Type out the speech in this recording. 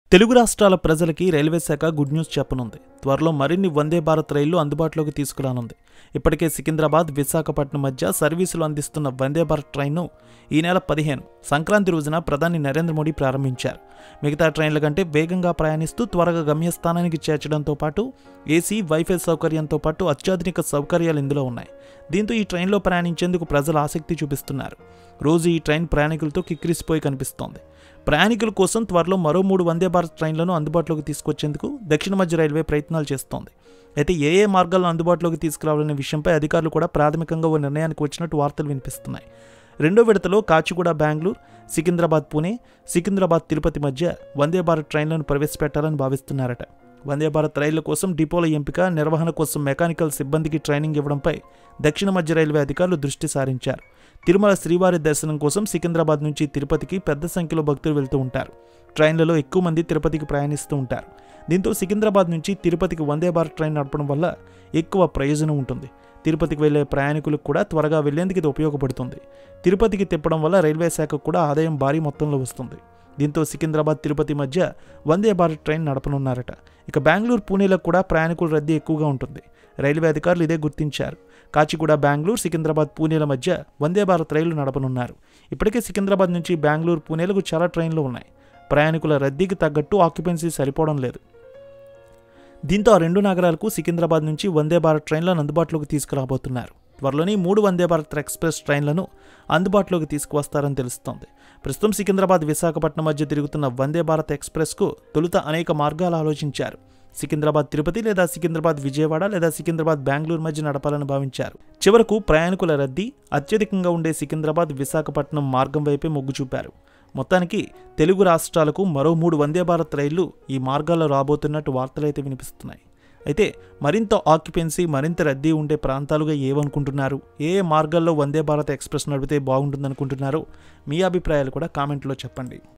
తెలుగు రాష్ట్రాల ప్రజలకి రైల్వే శాఖ గుడ్ న్యూస్ చెప్పనుంది త్వరలో మరిన్ని వందే భారత్ రైళ్లు అందుబాటులోకి తీసుకురానుంది ఇప్పటికే సికింద్రాబాద్ విశాఖపట్నం మధ్య సర్వీసులు అందిస్తున్న వందే భారత్ ట్రైన్ను ఈ నెల పదిహేను సంక్రాంతి రోజున ప్రధాని నరేంద్ర మోడీ ప్రారంభించారు మిగతా ట్రైన్ల కంటే వేగంగా ప్రయాణిస్తూ త్వరగా గమ్యస్థానానికి చేర్చడంతో పాటు ఏసీ వైఫై సౌకర్యంతో పాటు అత్యాధునిక సౌకర్యాలు ఇందులో ఉన్నాయి దీంతో ఈ ట్రైన్లో ప్రయాణించేందుకు ప్రజలు ఆసక్తి చూపిస్తున్నారు రోజు ఈ ట్రైన్ ప్రయాణికులతో కిక్కిరిసిపోయి కనిపిస్తోంది ప్రయాణికుల కోసం త్వరలో మరో మూడు వందే భారత్ ట్రైన్లను అందుబాటులోకి తీసుకొచ్చేందుకు దక్షిణ మధ్య రైల్వే ప్రయత్నాలు చేస్తోంది అయితే ఏ ఏ మార్గాలను అందుబాటులోకి తీసుకురావాలనే విషయంపై అధికారులు కూడా ప్రాథమికంగా ఓ నిర్ణయానికి వచ్చినట్టు వార్తలు వినిపిస్తున్నాయి రెండో విడతలో కాచిగూడ బెంగళూరు సికింద్రాబాద్ పూణే సికింద్రాబాద్ తిరుపతి మధ్య వందే భారత్ ట్రైన్లను ప్రవేశపెట్టాలని భావిస్తున్నారట వందే భారత్ రైళ్ల కోసం డిపోల ఎంపిక నిర్వహణ కోసం మెకానికల్ సిబ్బందికి ట్రైనింగ్ ఇవ్వడంపై దక్షిణ మధ్య రైల్వే అధికారులు దృష్టి సారించారు తిరుమల శ్రీవారి దర్శనం కోసం సికింద్రాబాద్ నుంచి తిరుపతికి పెద్ద సంఖ్యలో భక్తులు వెళ్తూ ఉంటారు ట్రైన్లలో ఎక్కువ మంది తిరుపతికి ప్రయాణిస్తూ ఉంటారు దీంతో సికింద్రాబాద్ నుంచి తిరుపతికి వందే భారత్ ట్రైన్ నడపడం వల్ల ఎక్కువ ప్రయోజనం ఉంటుంది తిరుపతికి వెళ్లే ప్రయాణికులకు కూడా త్వరగా వెళ్లేందుకు ఇది ఉపయోగపడుతుంది తిరుపతికి తిప్పడం వల్ల రైల్వే శాఖకు కూడా ఆదాయం భారీ మొత్తంలో వస్తుంది దీంతో సికింద్రాబాద్ తిరుపతి మధ్య వందే భారత్ ట్రైన్ నడపనున్నారట ఇక బెంగళూరు పూణేలకు కూడా ప్రయాణికుల రద్దీ ఎక్కువగా ఉంటుంది రైల్వే అధికారులు ఇదే గుర్తించారు కాచిగూడ బెంగళూరు సికింద్రాబాద్ పూణేల మధ్య వందే భారత్ రైళ్లు నడపనున్నారు ఇప్పటికే సికింద్రాబాద్ నుంచి బెంగళూరు పూణేలకు చాలా ట్రైన్లు ఉన్నాయి ప్రయాణికుల రద్దీకి తగ్గట్టు ఆక్యుపెన్సీ సరిపోవడం లేదు దీంతో ఆ రెండు నగరాలకు సికింద్రాబాద్ నుంచి వందే భారత్ ట్రైన్లను అందుబాటులోకి తీసుకురాబోతున్నారు త్వరలోని మూడు వందే భారత్ ఎక్స్ప్రెస్ ట్రైన్లను అందుబాటులోకి తీసుకువస్తారని తెలుస్తోంది ప్రస్తుతం సికింద్రాబాద్ విశాఖపట్నం మధ్య తిరుగుతున్న వందే భారత్ ఎక్స్ప్రెస్కు తొలుత అనేక మార్గాలు ఆలోచించారు సికింద్రాబాద్ తిరుపతి లేదా సికింద్రాబాద్ విజయవాడ లేదా సికింద్రాబాద్ బెంగళూరు మధ్య నడపాలని భావించారు చివరకు ప్రయాణికుల రద్దీ అత్యధికంగా ఉండే సికింద్రాబాద్ విశాఖపట్నం మార్గం వైపే మొగ్గు చూపారు మొత్తానికి తెలుగు రాష్ట్రాలకు మరో మూడు వందే భారత్ రైళ్లు ఈ మార్గాల్లో రాబోతున్నట్టు వార్తలైతే వినిపిస్తున్నాయి అయితే మరింత ఆక్యుపెన్సీ మరింత రద్దీ ఉండే ప్రాంతాలుగా ఏమనుకుంటున్నారు ఏ ఏ మార్గాల్లో వందే భారత్ ఎక్స్ప్రెస్ నడిపితే బాగుంటుందనుకుంటున్నారో మీ అభిప్రాయాలు కూడా కామెంట్లో చెప్పండి